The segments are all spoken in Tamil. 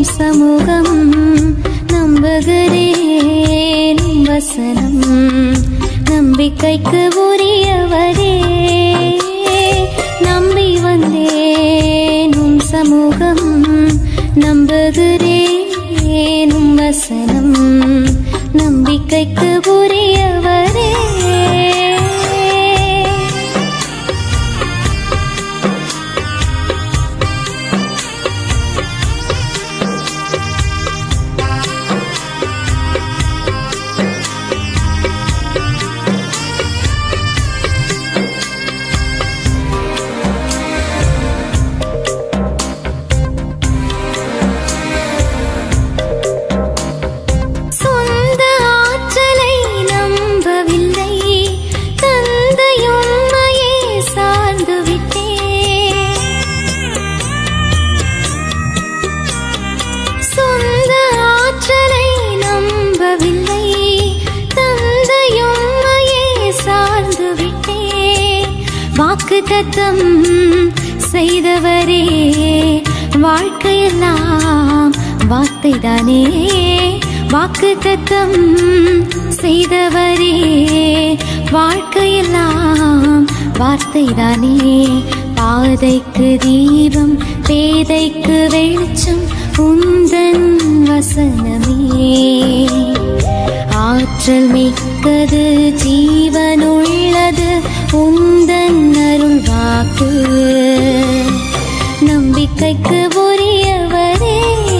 உம் சமூகம் நம்புகிறேன் உம் வசனம் நம்பிக்கைக்கு உரியவரே நம்பி வந்தேன் உம் சமூகம் நம்புகிறேன் உம் வசனம் நம்பிக்கைக்கு உரியவரே சொந்த ஆற்றலை நம்பவில்லை தந்தையும்மையே சார்ந்து விட்டேன் சொந்த ஆற்றலை நம்பவில்லை தந்தையும்மையே சார்ந்து விட்டேன் வாக்கு தத்தம் செய்தவரே வாழ்க்கையெல்லாம் வார்த்தைதானே வாக்கு தத்தம் செய்தவரே வாழ்க்கையெல்லாம் வார்த்தைதானே பாதைக்கு தீபம் பேதைக்கு வெளிச்சம் உந்தன் வசனமே ஆற்றல் மிக்கது ஜீவனுள்ளது உந்தன் அருள் வாக்கு நம்பிக்கைக்கு உரியவரே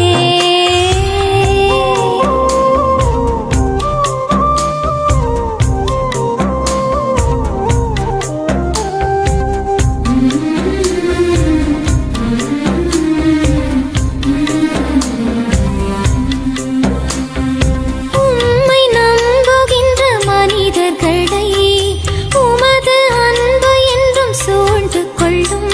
உம்மை நம்புகின்ற மனிதர்களை உமது அன்பு என்றும் சூழ்ந்து கொள்ளும்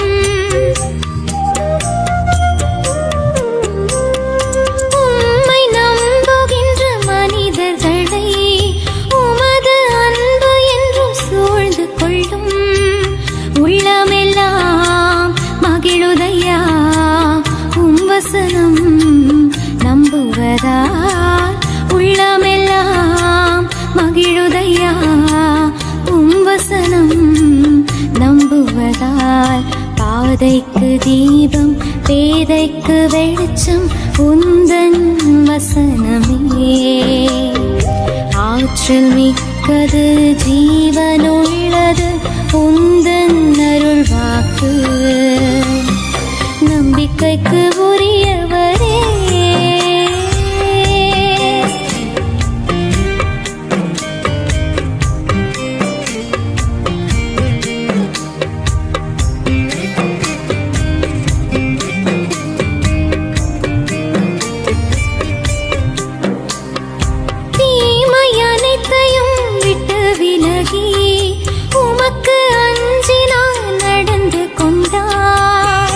உம்மை நம்புகின்ற மனிதர்களை உமது அன்பு என்றும் சூழ்ந்து கொள்ளும் உள்ளமெல்லாம் மகிழுதையா உம் வசனம் நம்புவதால் உள்ளமெல்லாம் மகிழுதையா உம் வசனம் நம்புவதால் பாதைக்கு தீபம் பேதைக்கு வெளிச்சம் உந்தன் வசனமே ஆற்றல் மிக்கது ஜீவனுள்ளது உந்தன் அருள் வாக்கு நம்பிக்கைக்கு உரியவரே தீமை அனைத்தையும் விட்டு விலகி உமக்கு அஞ்சி நான் நடந்து கொண்டார்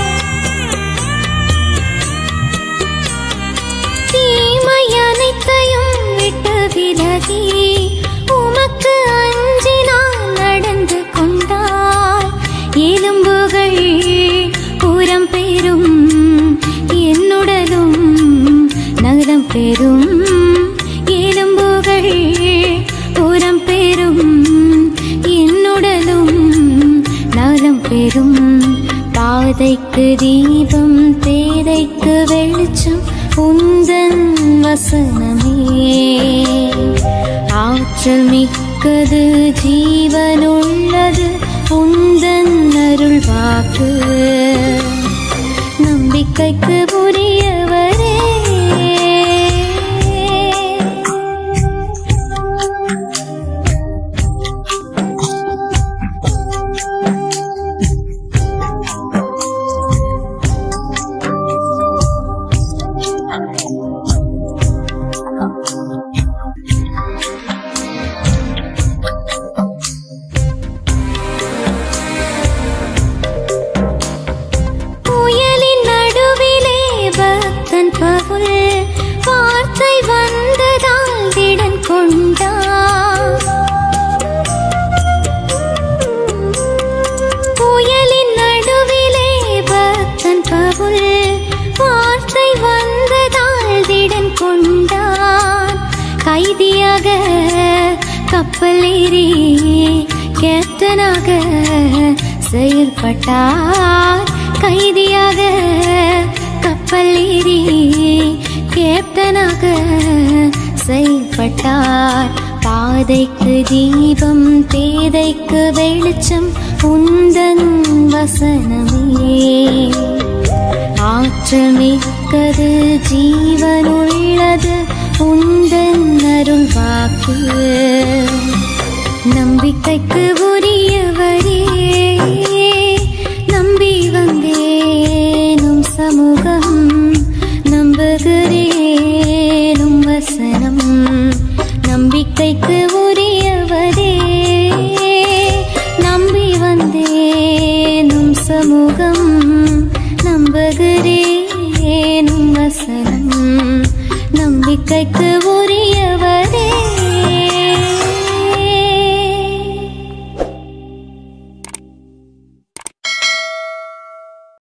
தீமை அனைத்தையும் விட்டு விலகி உமக்கு அஞ்சி நான் நடந்து கொண்டார் எலும்புகள் புறம் பெறும் என்னுடலும் நலம் பெறும் எலும்புகள் புறம் பெறும் என்னுடலும் நலம் பெறும் பாதைக்கு தீபம் தேதைக்கு வெளிச்சம் உந்தன் வசனமே ஆற்றல் மிக்கது ஜீவனுள்ளது உந்தன் அருள் வாக்கு நம்பிக்கைக்கு உரியவரே புயலின் நடுவிலே பக்தன் பவுல் வார்த்தை வந்ததால் திடன் கொண்டான் புயலின் நடுவிலே பக்தன் பவுல் வார்த்தை வந்ததால் கொண்டான் கைதியாக கப்பலேறி கேப்டனாக செயல்பட்டார் கைதியாக கப்பலேறி கேப்டனாக செயல்பட்டார் பாதைக்கு தீபம் பேதைக்கு வெளிச்சம் உந்தன் வசனமே ஆற்றல் மிக்கது ஜீவனுள்ளது உந்தன் அருள் வாக்கு நம்பிக்கைக்கு உரியவரே நம்பி வந்தேனும் சமூகம் நம்புகிறேனும் வசனம் நம்பிக்கைக்கு உரியவரே நம்பி வந்தேனும் சமூகம் நம்புகிறேனும் வசனம் நம்பிக்கைக்கு